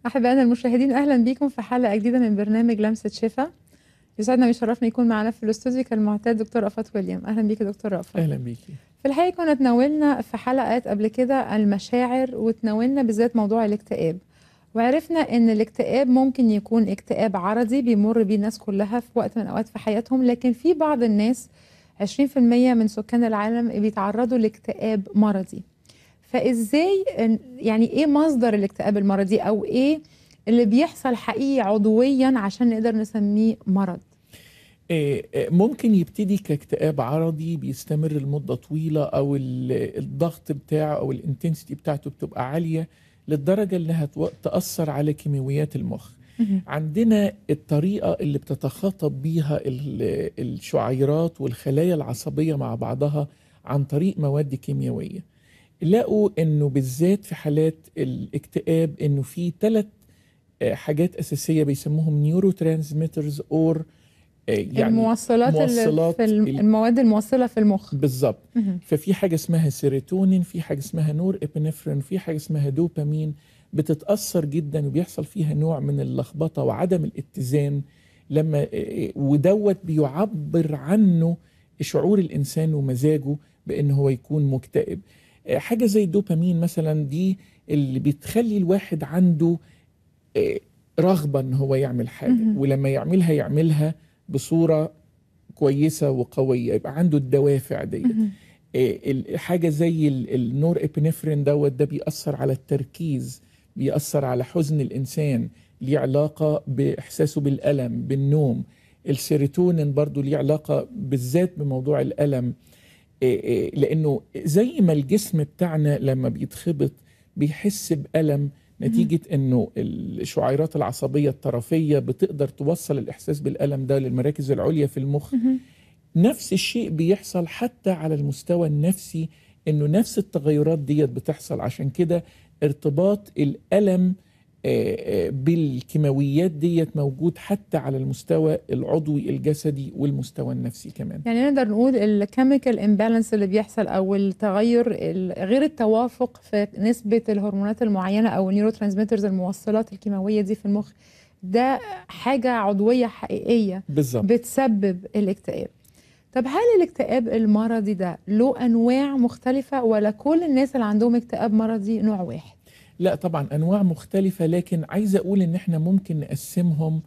أحبائنا المشاهدين أهلا بكم في حلقة جديدة من برنامج لمسة شفا يسعدنا ويشرفنا يكون معنا في الاستوديو كالمعتاد دكتور رأفت ويليام أهلا بيك يا دكتور رأفت اهلا بيكي في الحقيقة كنا تناولنا في حلقات قبل كده المشاعر وتناولنا بالذات موضوع الاكتئاب وعرفنا ان الاكتئاب ممكن يكون اكتئاب عرضي بيمر بيه الناس كلها في وقت من الاوقات في حياتهم لكن في بعض الناس 20% من سكان العالم بيتعرضوا لاكتئاب مرضي فازاي يعني ايه مصدر الاكتئاب المرضي او ايه اللي بيحصل حقيقي عضويا عشان نقدر نسميه مرض إيه، إيه، ممكن يبتدي كاكتئاب عرضي بيستمر لمده طويله او ال- الضغط بتاعه او الانتنسيتي بتاعته بتبقى عاليه للدرجه انها تو- تاثر على كيماويات المخ عندنا الطريقه اللي بتتخاطب بيها ال- الشعيرات والخلايا العصبيه مع بعضها عن طريق مواد كيميائيه لقوا انه بالذات في حالات الاكتئاب انه في ثلاث حاجات اساسيه بيسموهم نيورو ترانسميترز اور يعني الموصلات, موصلات اللي في ال- المواد الموصله في المخ بالظبط مهم. ففي حاجه اسمها سيروتونين في حاجه اسمها نور ابنفرين في حاجه اسمها دوبامين بتتاثر جدا وبيحصل فيها نوع من اللخبطه وعدم الاتزان لما ودوت بيعبر عنه شعور الانسان ومزاجه بان هو يكون مكتئب حاجه زي الدوبامين مثلا دي اللي بتخلي الواحد عنده آه، رغبه ان هو يعمل حاجه مهم. ولما يعملها يعملها بصوره كويسه وقويه يبقى عنده الدوافع دي مهم. إيه، ال- حاجه زي ال- النور ابنفرين دوت ده بيأثر على التركيز بيأثر على حزن الانسان ليه علاقه باحساسه بالالم بالنوم السيروتونين برضو ليه علاقه بالذات بموضوع الالم إيه، إيه، لانه زي ما الجسم بتاعنا لما بيتخبط بيحس بألم نتيجة انه الشعيرات العصبية الطرفية بتقدر توصل الاحساس بالألم ده للمراكز العليا في المخ مهم. نفس الشيء بيحصل حتى على المستوى النفسي انه نفس التغيرات ديت بتحصل عشان كده ارتباط الالم آه، آه، بالكيماويات ديت موجود حتى على المستوى العضوي الجسدي والمستوى النفسي كمان يعني نقدر نقول الكيميكال امبالانس اللي بيحصل او التغير ال- غير التوافق في نسبه الهرمونات المعينه او النيورو ترانسميترز الموصلات الكيماويه دي في المخ ده حاجه عضويه حقيقيه بالظبط بتسبب الاكتئاب طب هل الاكتئاب المرضي ده له انواع مختلفه ولا كل الناس اللي عندهم اكتئاب مرضي نوع واحد لا طبعا انواع مختلفه لكن عايز اقول ان احنا ممكن نقسمهم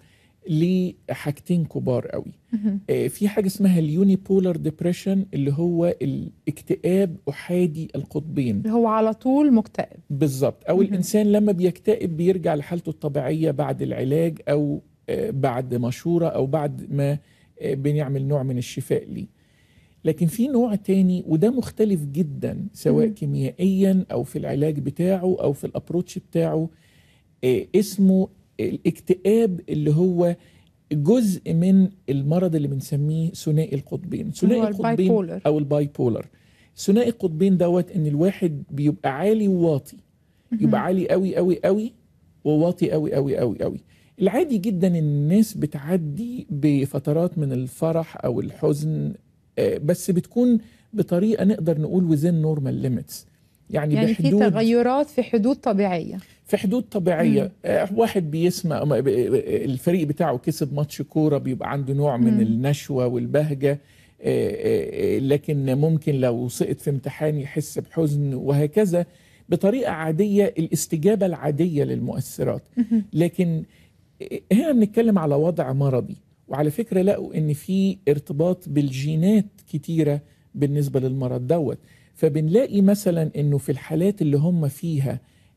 لحاجتين كبار قوي مهم. آه، في حاجه اسمها اليوني بولار ديبريشن اللي هو الاكتئاب احادي القطبين اللي هو على طول مكتئب بالظبط او مهم. الانسان لما بيكتئب بيرجع لحالته الطبيعيه بعد العلاج او آه، بعد مشوره او بعد ما آه، بنعمل نوع من الشفاء ليه لكن في نوع تاني وده مختلف جدا سواء مهم. كيميائيا او في العلاج بتاعه او في الابروتش بتاعه آه، اسمه الاكتئاب اللي هو جزء من المرض اللي بنسميه ثنائي القطبين ثنائي هو القطبين البايبولر. او الباي بولر ثنائي القطبين دوت ان الواحد بيبقى عالي وواطي يبقى عالي قوي قوي قوي وواطي قوي قوي قوي قوي العادي جدا ان الناس بتعدي بفترات من الفرح او الحزن آه، بس بتكون بطريقه نقدر نقول within normal limits يعني, يعني في بحدود تغيرات في حدود طبيعيه في حدود طبيعيه آه، واحد بيسمع م- ب- الفريق بتاعه كسب ماتش كوره بيبقى عنده نوع من مم. النشوه والبهجه آه، آه، آه، لكن ممكن لو سقط في امتحان يحس بحزن وهكذا بطريقه عاديه الاستجابه العاديه للمؤثرات مهم. لكن هنا بنتكلم على وضع مرضي وعلى فكرة لقوا ان في ارتباط بالجينات كتيرة بالنسبة للمرض دوت فبنلاقي مثلا انه في الحالات اللي هم فيها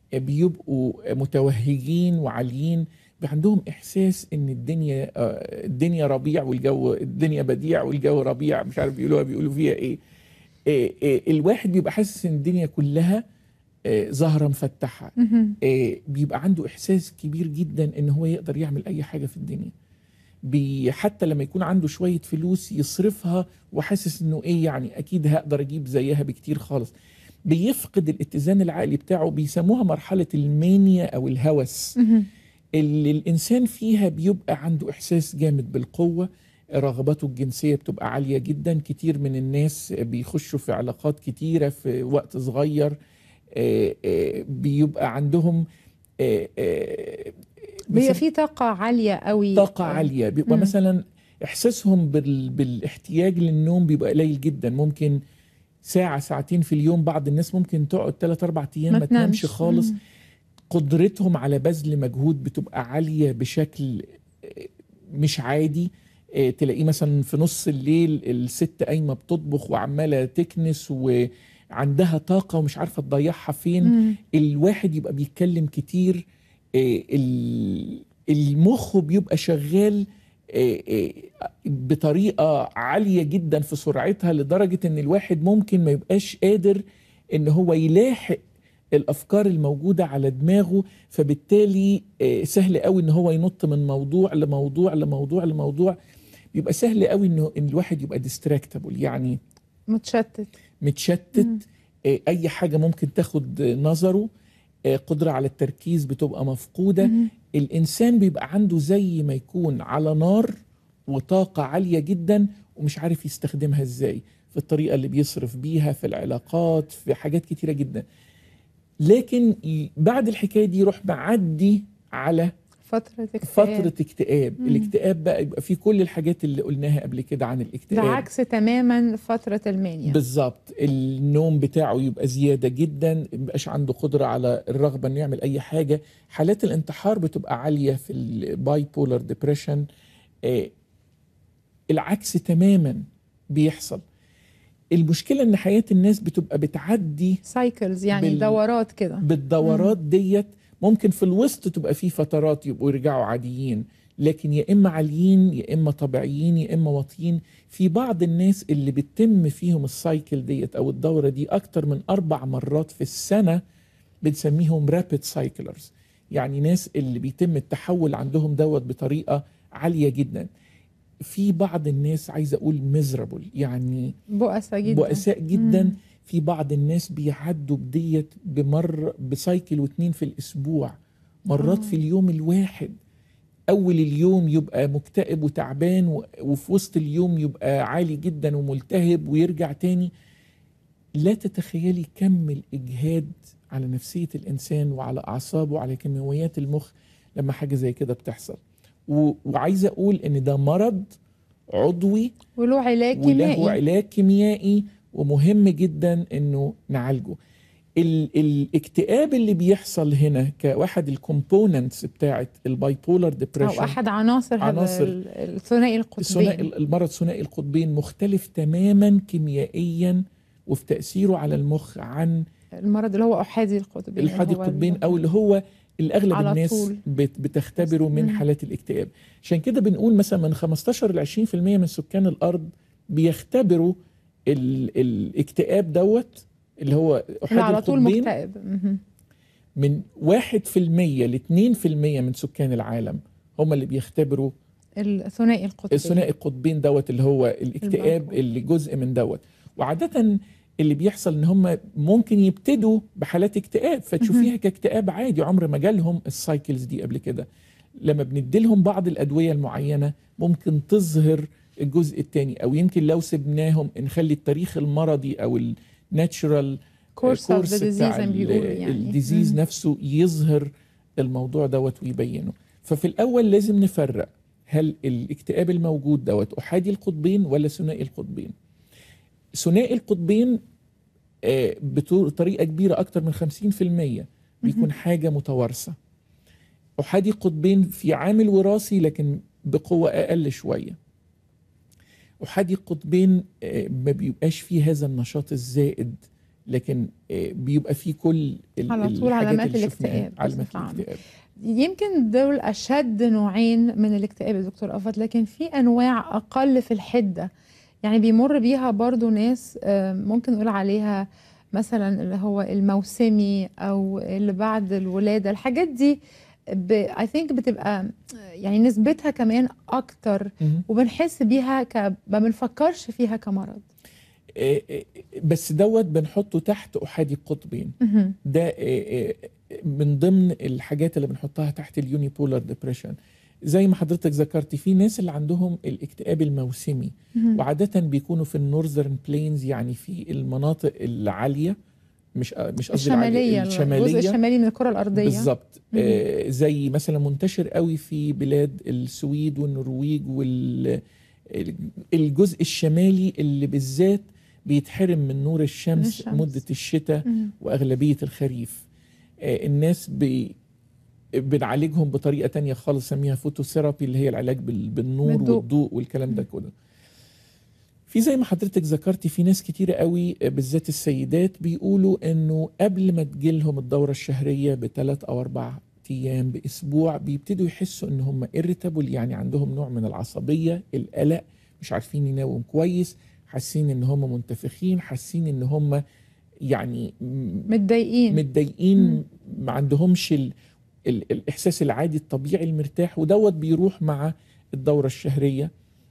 بيبقوا متوهجين وعاليين بيبقى عندهم احساس ان الدنيا آه، الدنيا ربيع والجو الدنيا بديع والجو ربيع مش عارف بيقولوها بيقولوا فيها ايه إيه، إيه، الواحد بيبقى حاسس ان الدنيا كلها آه، زهرة مفتحة مهم. آه، بيبقى عنده احساس كبير جدا ان هو يقدر يعمل اي حاجه في الدنيا بي حتى لما يكون عنده شويه فلوس يصرفها وحاسس انه ايه يعني اكيد هقدر اجيب زيها بكتير خالص بيفقد الاتزان العقلي بتاعه بيسموها مرحله المانيا او الهوس مهم. اللي الانسان فيها بيبقى عنده احساس جامد بالقوه رغبته الجنسيه بتبقى عاليه جدا كتير من الناس بيخشوا في علاقات كتيره في وقت صغير آه، آه، بيبقى عندهم آه، آه، بيبقى بيسم- في طاقة عالية قوي طاقة عالية بيبقى مم. مثلا إحساسهم بال... بالاحتياج للنوم بيبقى قليل جدا ممكن ساعة ساعتين في اليوم بعض الناس ممكن تقعد 3 أربع أيام ما, تنامش خالص مم. قدرتهم على بذل مجهود بتبقى عالية بشكل آه، مش عادي آه، تلاقيه مثلا في نص الليل الست قايمة بتطبخ وعمالة تكنس وعندها طاقة ومش عارفة تضيعها فين مم. الواحد يبقى بيتكلم كتير آه، ال- المخ بيبقى شغال آه، آه، بطريقة عالية جدا في سرعتها لدرجة ان الواحد ممكن ما يبقاش قادر ان هو يلاحق الافكار الموجودة على دماغه فبالتالي آه، سهل قوي ان هو ينط من موضوع لموضوع لموضوع لموضوع بيبقى سهل قوي انه ان الواحد يبقى ديستراكتبل يعني متشتت متشتت مم. آه، اي حاجه ممكن تاخد نظره آه، قدره على التركيز بتبقى مفقوده مم. الانسان بيبقى عنده زي ما يكون على نار وطاقه عاليه جدا ومش عارف يستخدمها ازاي في الطريقه اللي بيصرف بيها في العلاقات في حاجات كتيره جدا لكن ي- بعد الحكايه دي يروح معدي على فترة اكتئاب فتره اكتئاب مم. الاكتئاب بقى يبقى فيه كل الحاجات اللي قلناها قبل كده عن ده الاكتئاب عكس تماما فترة المانيا بالظبط النوم بتاعه يبقى زياده جدا مبقاش عنده قدره على الرغبه انه يعمل اي حاجه حالات الانتحار بتبقى عاليه في الباي بولر ديبريشن العكس تماما بيحصل المشكله ان حياه الناس بتبقى بتعدي سايكلز يعني بال- دورات كده بالدورات ديت ممكن في الوسط تبقى في فترات يبقوا يرجعوا عاديين لكن يا اما عاليين يا اما طبيعيين يا اما واطيين في بعض الناس اللي بتتم فيهم السايكل ديت او الدوره دي اكتر من اربع مرات في السنه بنسميهم رابid سايكلرز يعني ناس اللي بيتم التحول عندهم دوت بطريقه عاليه جدا في بعض الناس عايز اقول ميزرابل يعني بؤسة جدا بؤساء جدا مم. في بعض الناس بيعدوا بديت بمر بسايكل واتنين في الاسبوع مرات آه. في اليوم الواحد اول اليوم يبقى مكتئب وتعبان و- وفي وسط اليوم يبقى عالي جدا وملتهب ويرجع تاني لا تتخيلي كم الاجهاد على نفسيه الانسان وعلى اعصابه وعلى كيماويات المخ لما حاجه زي كده بتحصل و- وعايز اقول ان ده مرض عضوي وله علاج وله كيميائي علاج كيميائي ومهم جدا انه نعالجه ال الاكتئاب اللي بيحصل هنا كواحد الكومبوننتس بتاعت الباي بولر او ديبريشن احد عناصر هذا عناصر ال- الثنائي الثنائي القطبين المرض ثنائي القطبين مختلف تماما كيميائيا وفي تأثيره على المخ عن المرض اللي هو احادي القطبين الحاد اللي هو القطبين ال- او اللي هو الاغلب على الناس طول. بت بتختبره من مم. حالات الاكتئاب عشان كده بنقول مثلا من 15 ل 20% من سكان الارض بيختبروا ال الاكتئاب دوت اللي هو اللي احاد على طول القطبين مكتئب مهم. من 1% ل 2% من سكان العالم هم اللي بيختبروا الثنائي القطبين الثنائي القطبين دوت اللي هو الاكتئاب البايبول. اللي جزء من دوت وعادة اللي بيحصل ان هم ممكن يبتدوا بحالات اكتئاب فتشوفيها كاكتئاب عادي عمر ما جالهم السايكلز دي قبل كده لما بنديلهم بعض الادويه المعينه ممكن تظهر الجزء الثاني او يمكن لو سبناهم نخلي التاريخ المرضي او الناتشرال كورس اوف ذا ديزيز زي ما بيقولوا يعني الديزيز مم. نفسه يظهر الموضوع دوت ويبينه ففي الاول لازم نفرق هل الاكتئاب الموجود دوت احادي القطبين ولا ثنائي القطبين ثنائي القطبين آه، بطريقه كبيره اكتر من 50% بيكون حاجه متوارثه احادي القطبين في عامل وراثي لكن بقوه اقل شويه احادي القطبين آه، ما بيبقاش فيه هذا النشاط الزائد لكن آه، بيبقى فيه كل ال- على طول الحاجات علامات اللي شفناها. الاكتئاب علامات بصفة عامة. الاكتئاب يمكن دول اشد نوعين من الاكتئاب يا دكتور افضل لكن في انواع اقل في الحده يعني بيمر بيها برضو ناس آه، ممكن نقول عليها مثلا اللي هو الموسمي او اللي بعد الولاده الحاجات دي اي ثينك بتبقى يعني نسبتها كمان اكتر مهم. وبنحس بيها ك ما بنفكرش فيها كمرض آه، آه، بس دوت بنحطه تحت احادي القطبين مهم. ده آه، آه، من ضمن الحاجات اللي بنحطها تحت اليوني بولار ديبريشن زي ما حضرتك ذكرتي في ناس اللي عندهم الاكتئاب الموسمي مهم. وعادة بيكونوا في النورذرن بلينز يعني في المناطق العالية مش مش قصدي العالية، الشماليه الجزء الشمالي من الكره الارضيه بالظبط مم. آه زي مثلا منتشر قوي في بلاد السويد والنرويج والجزء الشمالي اللي بالذات بيتحرم من نور الشمس, الشمس. مدة الشتاء مم. وأغلبية الخريف آه الناس بي بنعالجهم بطريقة تانية خالص سميها فوتوثيرابي اللي هي العلاج بال- بالنور بالضوء. والضوء والكلام ده مم. كله في زي ما حضرتك ذكرتي في ناس كتيرة قوي آه، بالذات السيدات بيقولوا انه قبل ما تجيلهم الدورة الشهرية بثلاث او اربع ايام باسبوع بيبتدوا يحسوا ان هم irritable يعني عندهم نوع من العصبية القلق مش عارفين يناموا كويس حاسين ان هم منتفخين حاسين ان هم يعني م- متضايقين متضايقين مم. ما عندهمش ال... ال... الاحساس العادي الطبيعي المرتاح ودوت بيروح مع الدوره الشهريه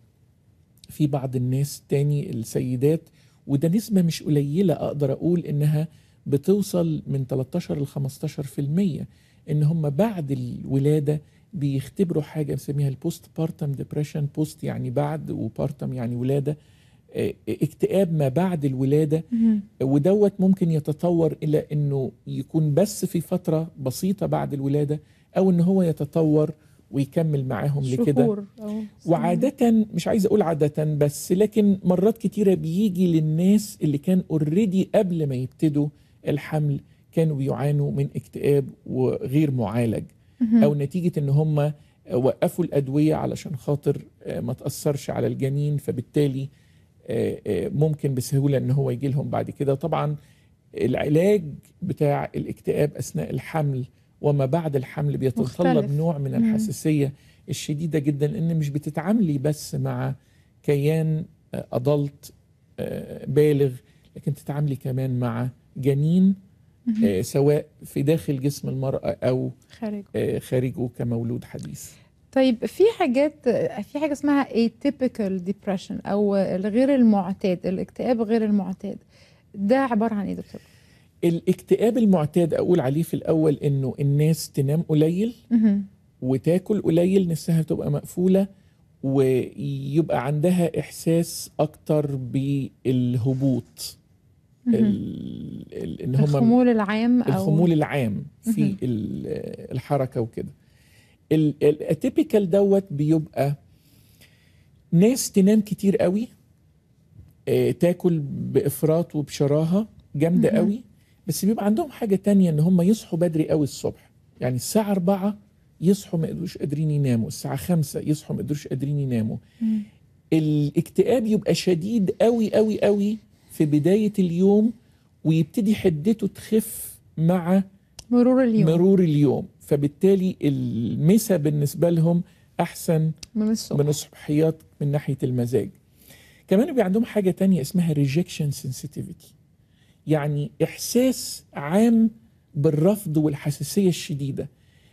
في بعض الناس تاني السيدات وده نسبه مش قليله اقدر اقول انها بتوصل من 13 ل 15% ان هم بعد الولاده بيختبروا حاجه بنسميها البوست بارتم ديبريشن بوست يعني بعد وبارتم يعني ولاده آه، اكتئاب ما بعد الولاده مم. ودوت ممكن يتطور الى انه يكون بس في فتره بسيطه بعد الولاده او ان هو يتطور ويكمل معاهم لكده شهور أو وعاده مش عايز اقول عاده بس لكن مرات كتيره بيجي للناس اللي كان اوريدي قبل ما يبتدوا الحمل كانوا بيعانوا من اكتئاب وغير معالج مهم. او نتيجه ان هم وقفوا الادويه علشان خاطر آه، ما تاثرش على الجنين فبالتالي آه، آه، ممكن بسهوله ان هو يجي لهم بعد كده طبعا العلاج بتاع الاكتئاب اثناء الحمل وما بعد الحمل بيتطلب مختلف. نوع من مم. الحساسيه الشديده جدا ان مش بتتعاملي بس مع كيان ادلت بالغ لكن تتعاملي كمان مع جنين مهم. آه، سواء في داخل جسم المرأة أو خارج آه، خارجه كمولود حديث طيب في حاجات في حاجه اسمها atypical depression او الغير المعتاد الاكتئاب غير المعتاد ده عباره عن ايه دكتور؟ الاكتئاب المعتاد أقول عليه في الأول إنه الناس تنام قليل مهم. وتاكل قليل نفسها تبقى مقفولة ويبقى عندها إحساس أكتر بالهبوط مهم. ال- ال- إن هم الخمول العام او الخمول العام في مهم. ال- الحركه وكده الاتيبيكال دوت بيبقى ناس تنام كتير قوي آه، تاكل بافراط وبشراهه جامده مهم. قوي بس بيبقى عندهم حاجه تانية ان هم يصحوا بدري قوي الصبح يعني الساعه 4 يصحوا ما يقدروش قادرين يناموا الساعه 5 يصحوا ما يقدروش قادرين يناموا مم. الاكتئاب يبقى شديد قوي قوي قوي في بدايه اليوم ويبتدي حدته تخف مع مرور اليوم مرور اليوم فبالتالي المسا بالنسبة لهم أحسن من الصبح من الصبحيات من ناحية المزاج كمان بيبقى عندهم حاجة تانية اسمها rejection sensitivity يعني إحساس عام بالرفض والحساسية الشديدة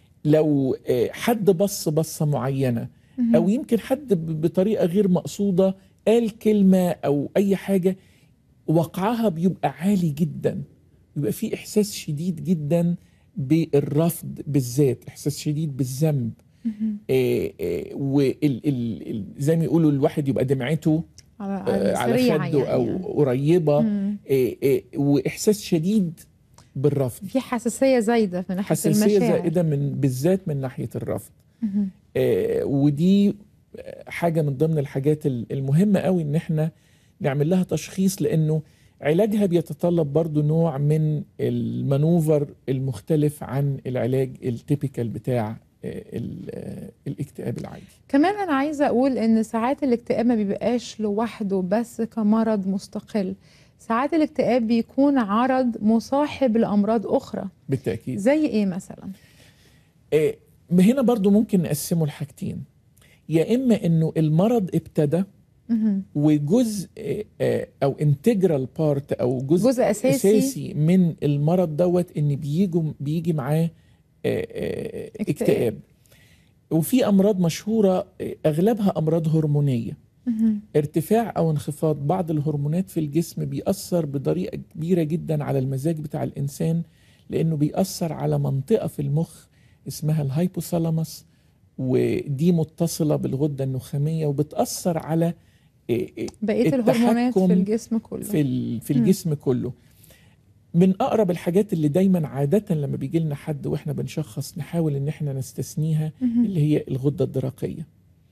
لو آه، حد بص بصة معينة مهم. أو يمكن حد ب- بطريقة غير مقصودة قال كلمة أو أي حاجة وقعها بيبقى عالي جدا بيبقى في إحساس شديد جدا بالرفض بالذات إحساس شديد بالذنب مهم. آه، آه، وال ال- ال- زي ما يقولوا الواحد يبقى دمعته على آه، على سريعة خده يعني. أو قريبة مم. آه، آه، وإحساس شديد بالرفض في حساسيه زايده من ناحيه حساسية المشاعر زائدة من بالذات من ناحية الرفض مهم. آه، ودي حاجة من ضمن الحاجات ال- المهمة قوي ان احنا نعمل لها تشخيص لانه علاجها بيتطلب برضو نوع من المانوفر المختلف عن العلاج التيبيكال بتاع آه، ال- آه، الاكتئاب العادي كمان انا عايزه اقول ان ساعات الاكتئاب ما بيبقاش لوحده بس كمرض مستقل ساعات الاكتئاب بيكون عرض مصاحب لامراض اخرى بالتأكيد زي ايه مثلا آه، هنا برضو ممكن نقسمه لحاجتين يا اما انه المرض ابتدى مهم. وجزء آه، آه، او انتجرال بارت او جزء, جزء أساسي. اساسي من المرض دوت ان بيجوا بيجي معاه آه، آه، اكتئاب. اكتئاب وفي امراض مشهوره آه، اغلبها امراض هرمونيه مهم. ارتفاع او انخفاض بعض الهرمونات في الجسم بيأثر بطريقه كبيره جدا على المزاج بتاع الانسان لانه بيأثر على منطقه في المخ اسمها الهايبوثالاموس ودي متصله بالغده النخاميه وبتأثر على آه، آه، بقيه الهرمونات في التحكم الجسم كله في ال- في مم. الجسم كله من اقرب الحاجات اللي دايما عاده لما بيجي لنا حد واحنا بنشخص نحاول ان احنا نستثنيها مهم. اللي هي الغده الدرقيه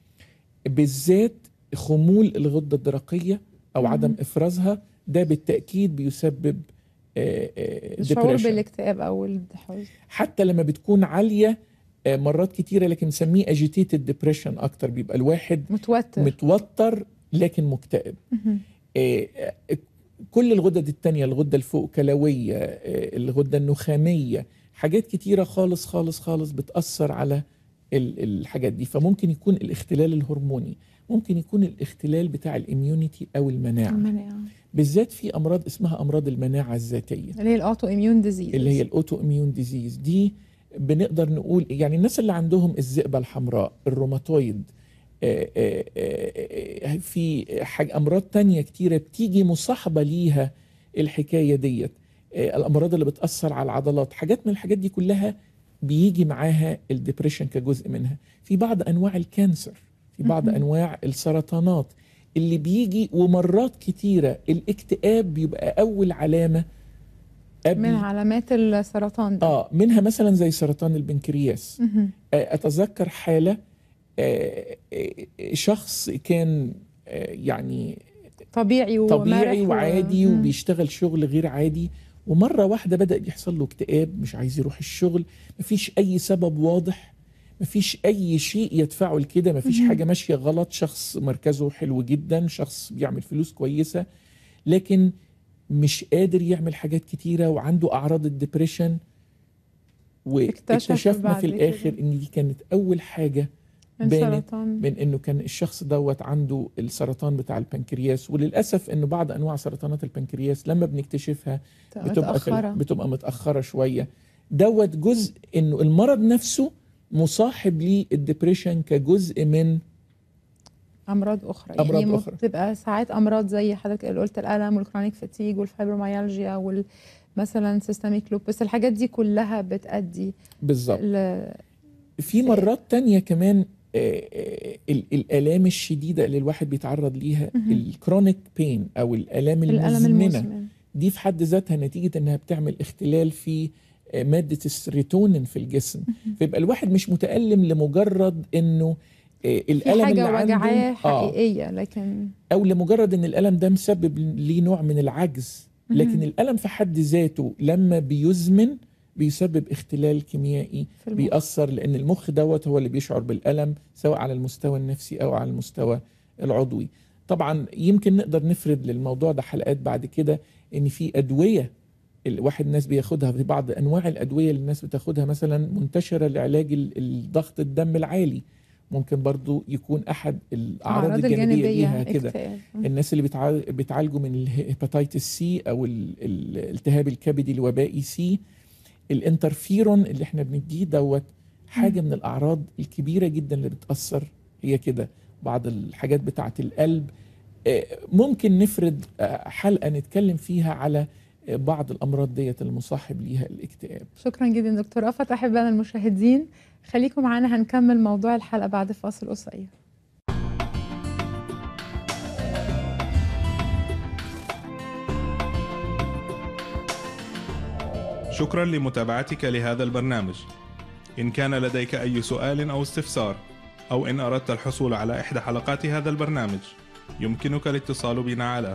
بالذات خمول الغده الدرقيه او مهم. عدم افرازها ده بالتاكيد بيسبب آه، آه، الشعور depression. بالاكتئاب او الحزن حتى لما بتكون عاليه آه، مرات كتيره لكن نسميه اجيتيتد ديبريشن اكتر بيبقى الواحد متوتر متوتر لكن مكتئب مهم. آه، آه، كل الغدد التانية الغدة الفوق كلوية آه، الغدة النخامية حاجات كتيرة خالص خالص خالص بتأثر على ال- الحاجات دي فممكن يكون الاختلال الهرموني ممكن يكون الاختلال بتاع الاميونيتي او المناعة المناعه بالذات في امراض اسمها امراض المناعة الذاتية اللي هي الاوتو اميون ديزيز اللي هي الاوتو اميون ديزيز دي بنقدر نقول يعني الناس اللي عندهم الذئبه الحمراء الروماتويد آه، آه، آه، آه، في حاجة امراض تانية كتيره بتيجي مصاحبه ليها الحكايه ديت آه، الامراض اللي بتاثر على العضلات حاجات من الحاجات دي كلها بيجي معاها الدبريشن كجزء منها في بعض انواع الكانسر في بعض مهم. انواع السرطانات اللي بيجي ومرات كتيره الاكتئاب بيبقى اول علامه قبل من علامات السرطان ده اه منها مثلا زي سرطان البنكرياس مهم. آه، اتذكر حاله آه، آه، شخص كان آه، يعني طبيعي طبيعي ومرح و- وعادي مم. وبيشتغل شغل غير عادي ومره واحده بدا يحصل له اكتئاب مش عايز يروح الشغل مفيش اي سبب واضح مفيش اي شيء يدفعه لكده مفيش مهم. حاجه ماشيه غلط شخص مركزه حلو جدا شخص بيعمل فلوس كويسه لكن مش قادر يعمل حاجات كتيره وعنده اعراض الدبريشن اكتشف واكتشفنا بعد في كده. الاخر ان دي كانت اول حاجه من بانت سرطان من انه كان الشخص دوت عنده السرطان بتاع البنكرياس وللاسف انه بعض انواع سرطانات البنكرياس لما بنكتشفها بتبقى في متأخرة بتبقى متاخره شويه دوت جزء انه المرض نفسه مصاحب للدبريشن كجزء من امراض اخرى أمراض يعني أخرى. بتبقى ساعات امراض زي حضرتك اللي قلت الالم والكرونيك فاتيج والفايبروميالجيا وال مثلا سيستميك لوبس الحاجات دي كلها بتأدي بالظبط ل... في مرات تانية كمان آه، آه، ال- الالام الشديده اللي الواحد بيتعرض ليها مهم. الكرونيك بين او الالام الالم المزمنه المزمن دي في حد ذاتها نتيجة انها بتعمل اختلال في آه، مادة السيروتونين في الجسم فيبقى الواحد مش متألم لمجرد انه آه، في الألم اللي حاجه عنده وجعاه آه حقيقيه لكن او لمجرد ان الألم ده مسبب ليه نوع من العجز لكن مهم. الألم في حد ذاته لما بيزمن بيسبب اختلال كيميائي في المخ. بيأثر لأن المخ دوت هو اللي بيشعر بالألم سواء على المستوى النفسي أو على المستوى العضوي طبعا يمكن نقدر نفرد للموضوع ده حلقات بعد كده ان في ادويه الواحد الناس بياخدها في بعض انواع الادويه اللي الناس بتاخدها مثلا منتشره لعلاج ال- الضغط الدم العالي ممكن برضو يكون احد الاعراض اعراض الجانبيه الجانبيه ليها كده اكتئاب الناس اللي بتعال- بتعالجوا من الهيباتيتس سي او ال- ال- الالتهاب الكبدي الوبائي سي الانترفيرون اللي احنا بنديه دوت حاجه من الاعراض الكبيره جدا اللي بتاثر هي كده بعض الحاجات بتاعه القلب آه، ممكن نفرد آه، حلقه نتكلم فيها على آه، بعض الامراض ديت المصاحب ليها الاكتئاب شكرا جدا دكتور رأفت احبائنا المشاهدين خليكم معانا هنكمل موضوع الحلقه بعد فاصل قصير شكرا لمتابعتك لهذا البرنامج إن كان لديك أي سؤال أو استفسار أو إن أردت الحصول على إحدى حلقات هذا البرنامج يمكنك الاتصال بنا على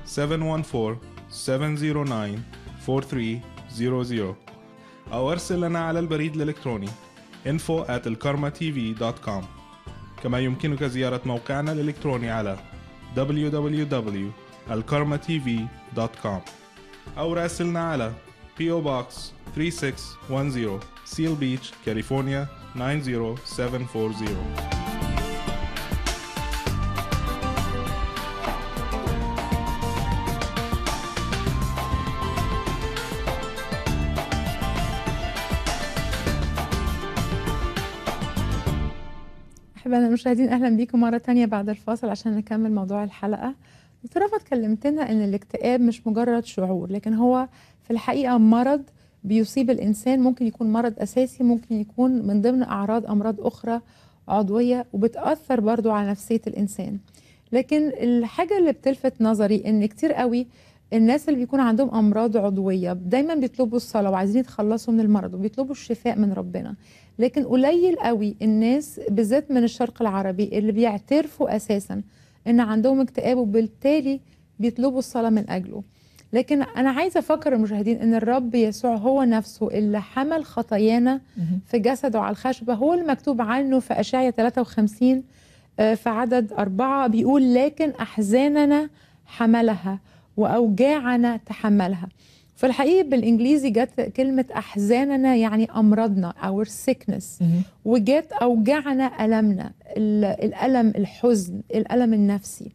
714-709-4300 أو أرسل لنا على البريد الإلكتروني info at elkarmatv.com كما يمكنك زيارة موقعنا الإلكتروني على www.alkarmatv.com أو راسلنا على PO Box 3610 Seal Beach, California 90740 احبائنا المشاهدين اهلا بيكم مره تانية بعد الفاصل عشان نكمل موضوع الحلقه دكتور رفعت كلمتنا ان الاكتئاب مش مجرد شعور لكن هو في الحقيقه مرض بيصيب الانسان ممكن يكون مرض اساسي ممكن يكون من ضمن اعراض امراض اخرى عضويه وبتاثر برضو على نفسيه الانسان لكن الحاجه اللي بتلفت نظري ان كتير قوي الناس اللي بيكون عندهم امراض عضويه دايما بيطلبوا الصلاه وعايزين يتخلصوا من المرض وبيطلبوا الشفاء من ربنا لكن قليل قوي الناس بالذات من الشرق العربي اللي بيعترفوا اساسا ان عندهم اكتئاب وبالتالي بيطلبوا الصلاه من اجله لكن انا عايزه افكر المشاهدين ان الرب يسوع هو نفسه اللي حمل خطايانا مهم. في جسده على الخشبه هو المكتوب عنه في اشعيا 53 آه، في عدد أربعة بيقول لكن أحزاننا حملها وأوجاعنا تحملها في الحقيقة بالإنجليزي جت كلمة أحزاننا يعني أمراضنا our sickness مهم. وجت أوجعنا ألمنا ال- الألم الحزن الألم النفسي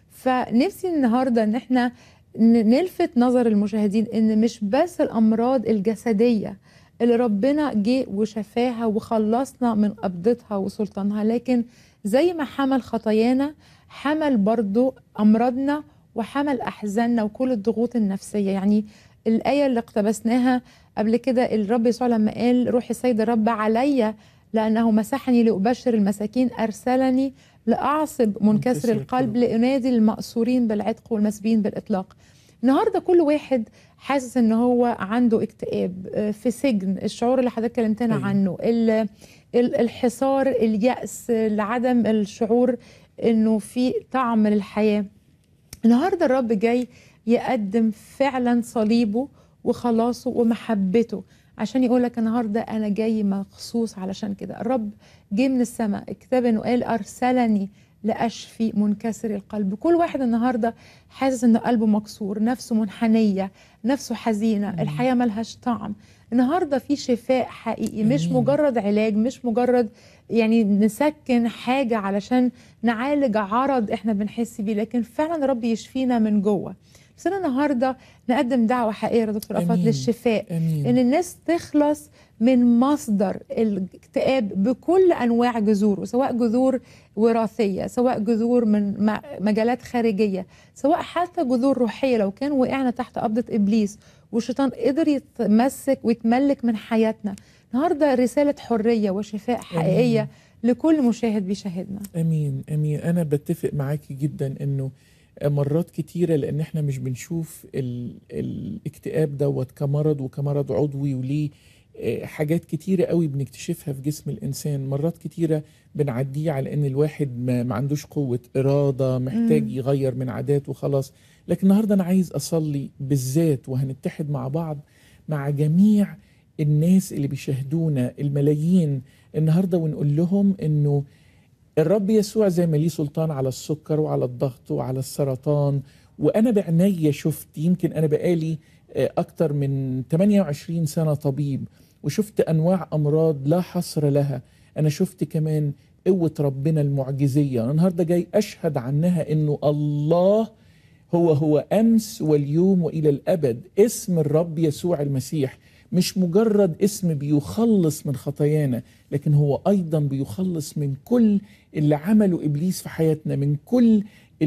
فنفسي النهاردة إن احنا ن- نلفت نظر المشاهدين إن مش بس الأمراض الجسدية اللي ربنا جه وشفاها وخلصنا من قبضتها وسلطانها لكن زي ما حمل خطايانا حمل برضو أمراضنا وحمل أحزاننا وكل الضغوط النفسية يعني الآية اللي اقتبسناها قبل كده الرب يسوع لما قال روح السيد الرب عليا لأنه مسحني لأبشر المساكين أرسلني لأعصب منكسر منكسر القلب القلب. لأنادي المأسورين بالعتق والمسبين بالإطلاق النهارده كل واحد حاسس ان هو عنده اكتئاب آه، في سجن الشعور اللي حضرتك كلمتنا أيوة. عنه ال- ال- الحصار اليأس لعدم الشعور انه في طعم للحياة النهارده الرب جاي يقدم فعلا صليبه وخلاصه ومحبته عشان يقول لك النهارده انا جاي مخصوص علشان كده الرب جه من السماء الكتاب انه قال ارسلني لاشفي منكسر القلب كل واحد النهارده حاسس ان قلبه مكسور نفسه منحنيه نفسه حزينه مم. الحياه ملهاش طعم النهارده في شفاء حقيقي مش أمين. مجرد علاج مش مجرد يعني نسكن حاجه علشان نعالج عرض احنا بنحس بيه لكن فعلا الرب يشفينا من جوه بس انا النهارده نقدم دعوه حقيقيه يا دكتور افات أمين. للشفاء امين ان الناس تخلص من مصدر الاكتئاب بكل انواع جذوره سواء جذور وراثيه سواء جذور من م- مجالات خارجيه سواء حتى جذور روحيه لو كان وقعنا تحت قبضه ابليس والشيطان قدر يتمسك ويتملك من حياتنا النهارده رساله حريه وشفاء حقيقيه أمين. لكل مشاهد بيشاهدنا امين امين انا بتفق معاكي جدا انه مرات كتيرة لان احنا مش بنشوف ال... الاكتئاب دوت كمرض وكمرض عضوي وليه آه، حاجات كتيرة قوي بنكتشفها في جسم الانسان مرات كتيرة بنعديه على ان الواحد ما, ما عندوش قوة ارادة محتاج مم. يغير من عادات وخلاص لكن النهاردة انا عايز اصلي بالذات وهنتحد مع بعض مع جميع الناس اللي بيشاهدونا الملايين النهارده ونقول لهم انه الرب يسوع زي ما ليه سلطان على السكر وعلى الضغط وعلى السرطان وانا بعناية شفت يمكن انا بقالي آه، اكتر من 28 سنة طبيب وشفت انواع امراض لا حصر لها انا شفت كمان قوة ربنا المعجزية انا النهاردة جاي اشهد عنها انه الله هو هو امس واليوم والى الابد اسم الرب يسوع المسيح مش مجرد اسم بيخلص من خطايانا لكن هو ايضا بيخلص من كل اللي عمله ابليس في حياتنا من كل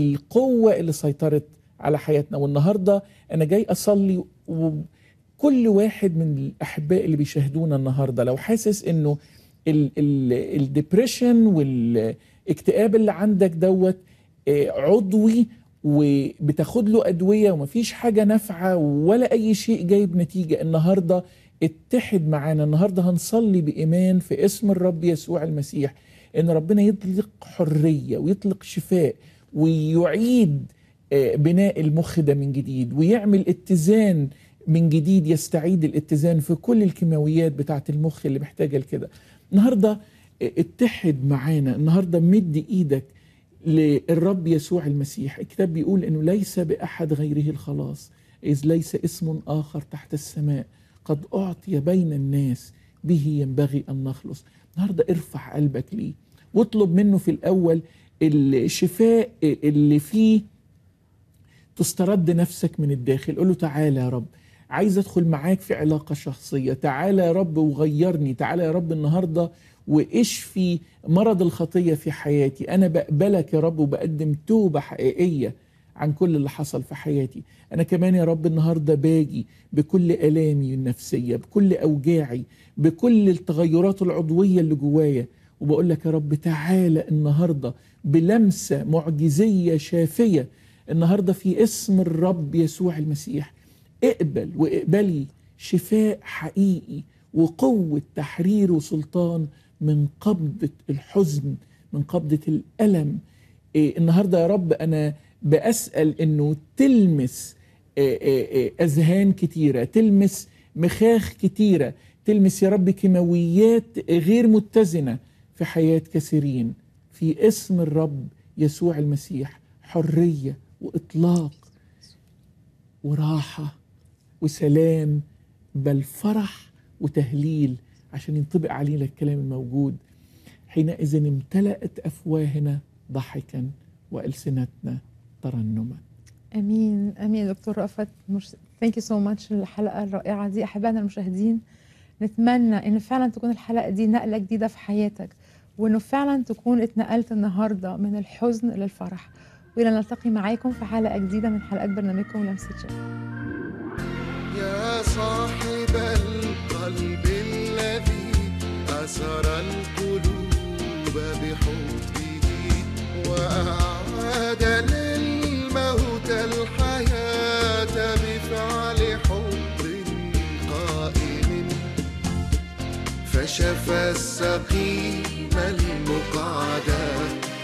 القوه اللي سيطرت على حياتنا والنهارده انا جاي اصلي وكل واحد من الاحباء اللي بيشاهدونا النهارده لو حاسس انه الدبريشن والاكتئاب اللي عندك دوت آه، عضوي وبتاخد له ادويه ومفيش حاجه نافعه ولا اي شيء جايب نتيجه النهارده اتحد معانا النهارده هنصلي بايمان في اسم الرب يسوع المسيح ان ربنا يطلق حريه ويطلق شفاء ويعيد آه، بناء المخ ده من جديد ويعمل اتزان من جديد يستعيد الاتزان في كل الكيماويات بتاعه المخ اللي محتاجه لكده النهارده آه، اتحد معانا النهارده مد ايدك للرب يسوع المسيح الكتاب بيقول انه ليس باحد غيره الخلاص اذ ليس اسم اخر تحت السماء قد اعطي بين الناس به ينبغي ان نخلص النهارده ارفع قلبك ليه واطلب منه في الاول الشفاء اللي فيه تسترد نفسك من الداخل قول له تعالى يا رب عايز ادخل معاك في علاقه شخصيه تعالى يا رب وغيرني تعالى يا رب النهارده واشفي مرض الخطيه في حياتي انا بقبلك يا رب وبقدم توبه حقيقيه عن كل اللي حصل في حياتي انا كمان يا رب النهارده باجي بكل الامي النفسيه بكل اوجاعي بكل التغيرات العضويه اللي جوايا وبقول لك يا رب تعالى النهارده بلمسه معجزيه شافيه النهارده في اسم الرب يسوع المسيح اقبل واقبلي شفاء حقيقي وقوة تحرير وسلطان من قبضة الحزن من قبضة الألم إيه النهاردة يا رب أنا بأسأل أنه تلمس إيه إيه إيه أذهان كتيرة تلمس مخاخ كتيرة تلمس يا رب كيماويات غير متزنة في حياة كثيرين في اسم الرب يسوع المسيح حرية وإطلاق وراحة وسلام بل فرح وتهليل عشان ينطبق علينا الكلام الموجود حينئذ امتلأت أفواهنا ضحكا وألسنتنا ترنما امين امين دكتور رأفت مش ثانك يو سو ماتش الحلقه الرائعه دي احبائنا المشاهدين نتمنى ان فعلا تكون الحلقه دي نقله جديده في حياتك وانه فعلا تكون اتنقلت النهارده من الحزن للفرح والى نلتقي معاكم في حلقه جديده من حلقات برنامجكم لمسه شفا يا صاحب القلب الذي أسر القلوب بحبه وأعاد للموت الحياة بفعل حب قائم فشفى السقيم المقعد